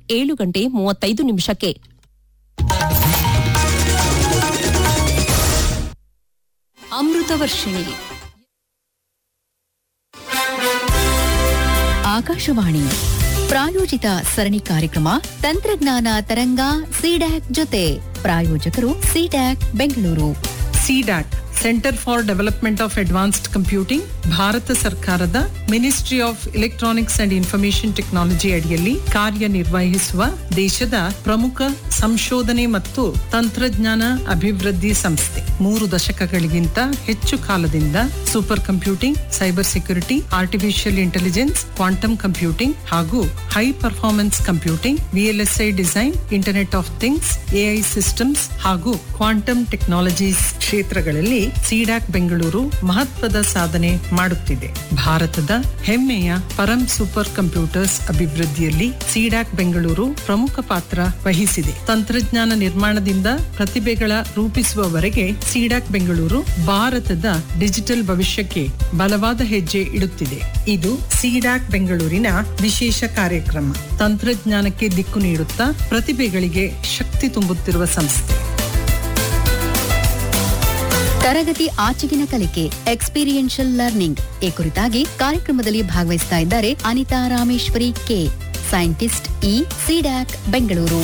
ಏಳು ಗಂಟೆ ಮೂವತ್ತೈದು ನಿಮಿಷಕ್ಕೆ ಅಮೃತ ವರ್ಷಿಣಿ ಆಕಾಶವಾಣಿ ಪ್ರಾಯೋಜಿತ ಸರಣಿ ಕಾರ್ಯಕ್ರಮ ತಂತ್ರಜ್ಞಾನ ತರಂಗ ಸಿಡ್ಯಾಕ್ ಜೊತೆ ಪ್ರಾಯೋಜಕರು CDAC Bengaluru CDAC centre for development of advanced computing ಭಾರತ ಸರ್ಕಾರದ ministry of electronics and information technology ಅಡಿಯಲ್ಲಿ ಕಾರ್ಯನಿರ್ವಹಿಸುವ ದೇಶದ ಪ್ರಮುಖ ಸಂಶೋಧನೆ ಮತ್ತು ತಂತ್ರಜ್ಞಾನ ಅಭಿವೃದ್ಧಿ ಸಂಸ್ಥೆ ಮೂರು ದಶಕಗಳಿಗಿಂತ ಹೆಚ್ಚು ಕಾಲದಿಂದ super computing cyber security artificial intelligence quantum computing ಹಾಗೂ high performance computing VLSI design internet of things AI systems ಹಾಗೂ ಕ್ವಾಂಟಮ್ ಟೆಕ್ನಾಲಜೀಸ್ ಕ್ಷೇತ್ರಗಳಲ್ಲಿ ಸಿಡಾಕ್ ಬೆಂಗಳೂರು ಮಹತ್ವದ ಸಾಧನೆ ಮಾಡುತ್ತಿದೆ ಭಾರತದ ಹೆಮ್ಮೆಯ ಪರಂ ಸೂಪರ್ ಕಂಪ್ಯೂಟರ್ಸ್ ಅಭಿವೃದ್ಧಿಯಲ್ಲಿ ಸಿಡಾಕ್ ಬೆಂಗಳೂರು ಪ್ರಮುಖ ಪಾತ್ರ ವಹಿಸಿದೆ ತಂತ್ರಜ್ಞಾನ ನಿರ್ಮಾಣದಿಂದ ಪ್ರತಿಭೆಗಳ ರೂಪಿಸುವವರೆಗೆ ಸಿಡಾಕ್ ಬೆಂಗಳೂರು ಭಾರತದ ಡಿಜಿಟಲ್ ಭವಿಷ್ಯಕ್ಕೆ ಬಲವಾದ ಹೆಜ್ಜೆ ಇಡುತ್ತಿದೆ ಇದು ಸಿಡಾಕ್ ಬೆಂಗಳೂರಿನ ವಿಶೇಷ ಕಾರ್ಯಕ್ರಮ ತಂತ್ರಜ್ಞಾನಕ್ಕೆ ದಿಕ್ಕು ನೀಡುತ್ತಾ ಪ್ರತಿಭೆಗಳಿಗೆ ಶಕ್ತಿ ತುಂಬುತ್ತಿರುವ ಸಂಸ್ಥೆ ತರಗತಿ ಆಚೆಗಿನ ಕಲಿಕೆ ಎಕ್ಸ್ಪೀರಿಯನ್ಷಿಯಲ್ ಲರ್ನಿಂಗ್ ಈ ಕುರಿತಾಗಿ ಕಾರ್ಯಕ್ರಮದಲ್ಲಿ ಭಾಗವಹಿಸ್ತಾ ಇದ್ದಾರೆ Anitha Rameshwari K scientist E CDAC Bengaluru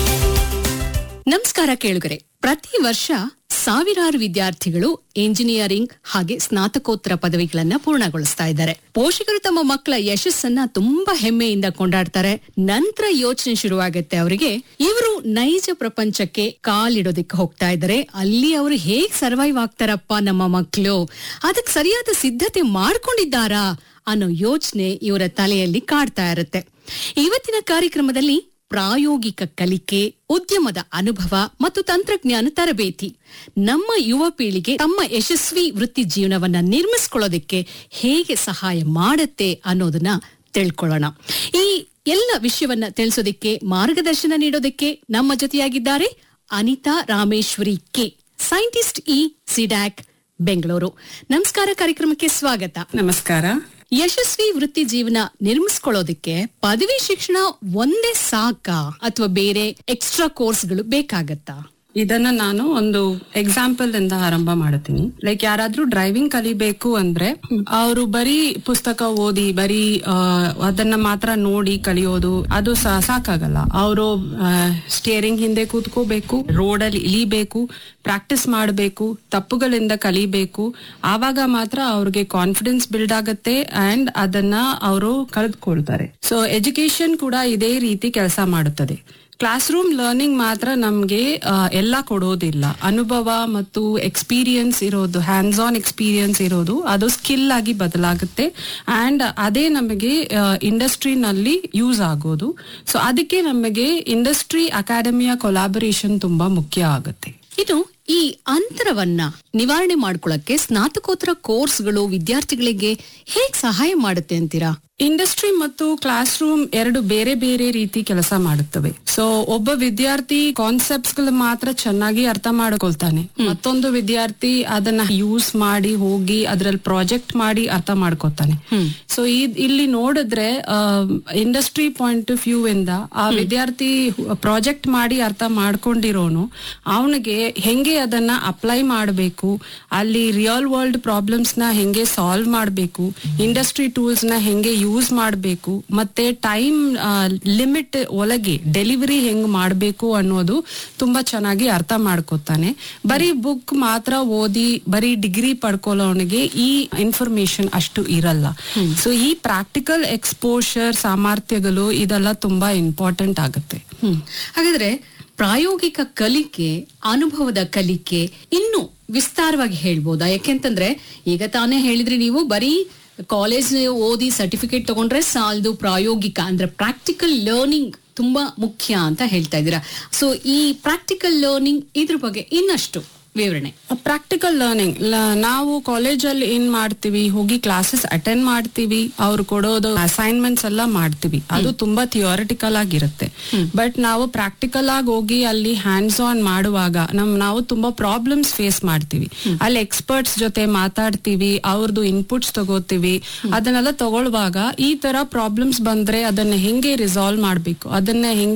ನಮಸ್ಕಾರ ಕೇಳುಗರೆ ಪ್ರತಿ ವರ್ಷ ಸಾವಿರಾರು ವಿದ್ಯಾರ್ಥಿಗಳು ಎಂಜಿನಿಯರಿಂಗ್ ಹಾಗೆ ಸ್ನಾತಕೋತ್ತರ ಪದವಿಗಳನ್ನ ಪೂರ್ಣಗೊಳಿಸ್ತಾ ಇದ್ದಾರೆ ಪೋಷಕರು ತಮ್ಮ ಮಕ್ಕಳ ಯಶಸ್ಸನ್ನ ತುಂಬಾ ಹೆಮ್ಮೆಯಿಂದ ಕೊಂಡಾಡ್ತಾರೆ ನಂತರ ಯೋಚನೆ ಶುರುವಾಗತ್ತೆ ಅವರಿಗೆ ಇವರು ನೈಜ ಪ್ರಪಂಚಕ್ಕೆ ಕಾಲಿಡೋದಕ್ಕೆ ಹೋಗ್ತಾ ಇದ್ದಾರೆ ಅಲ್ಲಿ ಅವರು ಹೇಗ್ ಸರ್ವೈವ್ ಆಗ್ತಾರಪ್ಪ ನಮ್ಮ ಮಕ್ಕಳು ಅದಕ್ಕೆ ಸರಿಯಾದ ಸಿದ್ಧತೆ ಮಾಡ್ಕೊಂಡಿದ್ದಾರಾ ಅನ್ನೋ ಯೋಚನೆ ಇವರ ತಲೆಯಲ್ಲಿ ಕಾಡ್ತಾ ಇರುತ್ತೆ ಇವತ್ತಿನ ಕಾರ್ಯಕ್ರಮದಲ್ಲಿ ಪ್ರಾಯೋಗಿಕ ಕಲಿಕೆ ಉದ್ಯಮದ ಅನುಭವ ಮತ್ತು ತಂತ್ರಜ್ಞಾನ ತರಬೇತಿ ನಮ್ಮ ಯುವ ಪೀಳಿಗೆ ತಮ್ಮ ಯಶಸ್ವಿ ವೃತ್ತಿ ಜೀವನವನ್ನ ನಿರ್ಮಿಸ್ಕೊಳ್ಳೋದಕ್ಕೆ ಹೇಗೆ ಸಹಾಯ ಮಾಡುತ್ತೆ ಅನ್ನೋದನ್ನ ತಿಳ್ಕೊಳ್ಳೋಣ ಈ ಎಲ್ಲ ವಿಷಯವನ್ನ ತಿಳಿಸೋದಕ್ಕೆ ಮಾರ್ಗದರ್ಶನ ನೀಡೋದಕ್ಕೆ ನಮ್ಮ ಜೊತೆಯಾಗಿದ್ದಾರೆ Anitha Rameshwari K scientist E CDAC Bengaluru ನಮಸ್ಕಾರ ಕಾರ್ಯಕ್ರಮಕ್ಕೆ ಸ್ವಾಗತ ನಮಸ್ಕಾರ ಯಶಸ್ವಿ ವೃತ್ತಿ ಜೀವನ ನಿರ್ಮಿಸ್ಕೊಳ್ಳೋದಕ್ಕೆ ಪದವಿ ಶಿಕ್ಷಣ ಒಂದೇ ಸಾಕಾ ಅಥವಾ ಬೇರೆ ಎಕ್ಸ್ಟ್ರಾ ಕೋರ್ಸ್ಗಳು ಬೇಕಾಗತ್ತಾ ಇದನ್ನ ನಾನು ಒಂದು ಎಕ್ಸಾಂಪಲ್ ಇಂದ ಆರಂಭ ಮಾಡುತ್ತೀನಿ ಲೈಕ್ ಯಾರಾದ್ರೂ ಡ್ರೈವಿಂಗ್ ಕಲಿಬೇಕು ಅಂದ್ರೆ ಅವರು ಬರೀ ಪುಸ್ತಕ ಓದಿ ಬರೀ ಆ, ಅದನ್ನ ಮಾತ್ರ ನೋಡಿ ಕಲಿಯೋದು ಅದು ಸಾ- ಸಾಕಾಗಲ್ಲ ಅವರು ಸ್ಟಿಯರಿಂಗ್ ಹಿಂದೆ ಕೂತ್ಕೋಬೇಕು ರೋಡಲ್ಲಿ ಇಳಿಬೇಕು ಪ್ರಾಕ್ಟೀಸ್ ಮಾಡಬೇಕು ತಪ್ಪುಗಳಿಂದ ಕಲಿಬೇಕು ಆವಾಗ ಮಾತ್ರ ಅವ್ರಿಗೆ ಕಾನ್ಫಿಡೆನ್ಸ್ ಬಿಲ್ಡ್ ಆಗುತ್ತೆ ಅಂಡ್ ಅದನ್ನ ಅವರು ಕಳೆದುಕೊಳ್ತಾರೆ ಸೊ ಎಜುಕೇಶನ್ ಕೂಡ ಇದೇ ರೀತಿ ಕೆಲಸ ಮಾಡುತ್ತದೆ ಕ್ಲಾಸ್ ರೂಮ್ ಲರ್ನಿಂಗ್ ಮಾತ್ರ ನಮ್ಗೆ ಆ, ಎಲ್ಲ ಕೊಡೋದಿಲ್ಲ ಅನುಭವ ಮತ್ತು ಎಕ್ಸ್ಪೀರಿಯನ್ಸ್ ಇರೋದು ಹ್ಯಾಂಡ್ಸ್ ಆನ್ ಎಕ್ಸ್ಪೀರಿಯನ್ಸ್ ಇರೋದು ಅದು ಸ್ಕಿಲ್ ಆಗಿ ಬದಲಾಗುತ್ತೆ ಅಂಡ್ ಅದೇ ನಮಗೆ ಇಂಡಸ್ಟ್ರಿನಲ್ಲಿ ಯೂಸ್ ಆಗೋದು ಸೊ ಅದಕ್ಕೆ ನಮಗೆ ಇಂಡಸ್ಟ್ರಿ ಅಕಾಡೆಮಿಯ ಕೊಲಾಬರೇಷನ್ ತುಂಬಾ ಮುಖ್ಯ ಆಗುತ್ತೆ ಇದು ಈ ಅಂತರವನ್ನ ನಿವಾರಣೆ ಮಾಡ್ಕೊಳ್ಳಕ್ಕೆ ಸ್ನಾತಕೋತ್ತರ ಕೋರ್ಸ್ಗಳು ವಿದ್ಯಾರ್ಥಿಗಳಿಗೆ ಹೇಗ್ ಸಹಾಯ ಮಾಡುತ್ತೆ ಅಂತೀರಾ ಇಂಡಸ್ಟ್ರಿ ಮತ್ತು ಕ್ಲಾಸ್ ರೂಮ್ ಎರಡು ಬೇರೆ ಬೇರೆ ರೀತಿ ಕೆಲಸ ಮಾಡುತ್ತವೆ ಸೊ ಒಬ್ಬ ವಿದ್ಯಾರ್ಥಿ ಕಾನ್ಸೆಪ್ಟ್ಸ್ ಗಳು ಮಾತ್ರ ಚೆನ್ನಾಗಿ ಅರ್ಥ ಮಾಡ್ಕೊಳ್ತಾನೆ ಮತ್ತೊಂದು ವಿದ್ಯಾರ್ಥಿ ಅದನ್ನ ಯೂಸ್ ಮಾಡಿ ಹೋಗಿ ಅದ್ರಲ್ಲಿ ಪ್ರಾಜೆಕ್ಟ್ ಮಾಡಿ ಅರ್ಥ ಮಾಡ್ಕೊತಾನೆ ಸೊ ಇಲ್ಲಿ ನೋಡಿದ್ರೆ ಇಂಡಸ್ಟ್ರಿ ಪಾಯಿಂಟ್ ಆಫ್ ವ್ಯೂ ಇಂದ ಆ ವಿದ್ಯಾರ್ಥಿ ಪ್ರಾಜೆಕ್ಟ್ ಮಾಡಿ ಅರ್ಥ ಮಾಡ್ಕೊಂಡಿರೋನು ಅವನಿಗೆ ಹೆಂಗೆ ಅದನ್ನ ಅಪ್ಲೈ ಮಾಡಬೇಕು ಅಲ್ಲಿ ರಿಯಲ್ ವರ್ಲ್ಡ್ ಪ್ರಾಬ್ಲಮ್ಸ್ ನ ಹೆಂಗೆ ಸಾಲ್ವ್ ಮಾಡಬೇಕು ಇಂಡಸ್ಟ್ರಿ ಟೂಲ್ಸ್ ನ ಹೆಂಗೆ ಯೂಸ್ ಮಾಡಬೇಕು ಮತ್ತೆ ಟೈಮ್ ಲಿಮಿಟ್ ಒಳಗೆ ಡೆಲಿವರಿ ಹೆಂಗ್ ಮಾಡಬೇಕು ಅನ್ನೋದು ತುಂಬಾ ಚೆನ್ನಾಗಿ ಅರ್ಥ ಮಾಡ್ಕೊತಾನೆ ಬರೀ ಬುಕ್ ಮಾತ್ರ ಓದಿ ಬರೀ ಡಿಗ್ರಿ ಪಡ್ಕೊಳ್ಳೋನಿಗೆ ಈ ಇನ್ಫಾರ್ಮೇಶನ್ ಅಷ್ಟು ಇರಲ್ಲ ಸೊ ಈ ಪ್ರಾಕ್ಟಿಕಲ್ ಎಕ್ಸ್ಪೋಷರ್ ಸಾಮರ್ಥ್ಯಗಳು ಇದೆಲ್ಲ ತುಂಬಾ ಇಂಪಾರ್ಟೆಂಟ್ ಆಗುತ್ತೆ ಹ್ಮ್ ಹಾಗಾದ್ರೆ ಪ್ರಾಯೋಗಿಕ ಕಲಿಕೆ ಅನುಭವದ ಕಲಿಕೆ ಇನ್ನು ವಿಸ್ತಾರವಾಗಿ ಹೇಳ್ಬೋದಾ ಯಾಕೆಂತಂದ್ರೆ ಈಗ ತಾನೇ ಹೇಳಿದ್ರಿ ನೀವು ಬರೀ ಕಾಲೇಜ್ ಓದಿ ಸರ್ಟಿಫಿಕೇಟ್ ತಗೊಂಡ್ರೆ ಸಾಲದು ಪ್ರಾಯೋಗಿಕ ಅಂದ್ರೆ ಪ್ರಾಕ್ಟಿಕಲ್ ಲರ್ನಿಂಗ್ ತುಂಬಾ ಮುಖ್ಯ ಅಂತ ಹೇಳ್ತಾ ಇದ್ದೀರಾ ಸೊ ಈ ಪ್ರಾಕ್ಟಿಕಲ್ ಲರ್ನಿಂಗ್ ಇದ್ರ ಬಗ್ಗೆ ಇನ್ನಷ್ಟು ವಿವರಣೆ ಪ್ರಾಕ್ಟಿಕಲ್ ಲರ್ನಿಂಗ್ ನಾವು ಕಾಲೇಜಲ್ಲಿ ಏನ್ ಮಾಡ್ತೀವಿ ಹೋಗಿ ಕ್ಲಾಸಸ್ ಅಟೆಂಡ್ ಮಾಡ್ತೀವಿ ಅವ್ರು ಕೊಡೋದು ಅಸೈನ್ಮೆಂಟ್ಸ್ ಎಲ್ಲ ಮಾಡ್ತೀವಿ ಅದು ತುಂಬಾ ಥಿಯೋರಿಟಿಕಲ್ ಆಗಿರುತ್ತೆ ಬಟ್ ನಾವು ಪ್ರಾಕ್ಟಿಕಲ್ ಆಗಿ ಹೋಗಿ ಅಲ್ಲಿ ಹ್ಯಾಂಡ್ಸ್ ಆನ್ ಮಾಡುವಾಗ ನಮ್ ನಾವು ತುಂಬಾ ಪ್ರಾಬ್ಲಮ್ಸ್ ಫೇಸ್ ಮಾಡ್ತೀವಿ ಅಲ್ಲಿ ಎಕ್ಸ್ಪರ್ಟ್ಸ್ ಜೊತೆ ಮಾತಾಡ್ತೀವಿ ಅವ್ರದ್ದು ಇನ್ಪುಟ್ಸ್ ತಗೋತೀವಿ ಅದನ್ನೆಲ್ಲ ತಗೊಳ್ಳುವಾಗ ಈ ತರ ಪ್ರಾಬ್ಲಮ್ಸ್ ಬಂದ್ರೆ ಅದನ್ನ ಹೆಂಗೆ ರಿಸಾಲ್ವ್ ಮಾಡ್ಬೇಕು ಅದನ್ನ ಹೆಂಗೆ